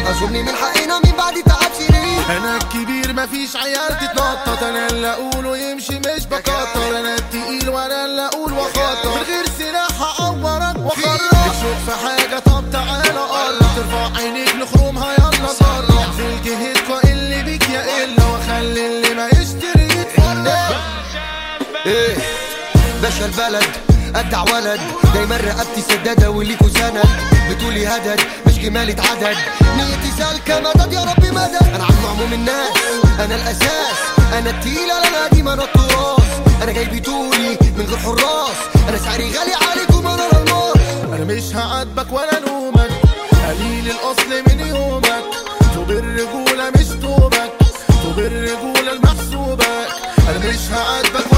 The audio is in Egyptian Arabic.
اظن من حقنا من بعد تعب سنين انا الكبير مفيش عيال تتنطط انا اللي اقوله يمشي مش بكتر انا التقيل وانا اللي اقول واخطر من غير سلاح هعورك واخرج تشوف في حاجه طب تعالى قرب ترفع عينيك لخرومها يلا ضرب في الجهتكوا اللي بيك يا الا واخلي اللي ما يشتري يتفرج ايه باشا البلد ادع ولد دايما رقبتي سدادة وليكوا سند بتقولي هدد مش جمالة عدد نيتي سالكة مدد يا ربي مدد انا عم عموم الناس انا الاساس انا التقيل انا القديم انا التراث انا جاي بطولي من غير حراس انا سعري غالي عليكم انا الماس انا مش هعاتبك ولا نومك قليل الاصل من يومك توب الرجوله مش توبك توب الرجوله المحسوبك انا مش هعاتبك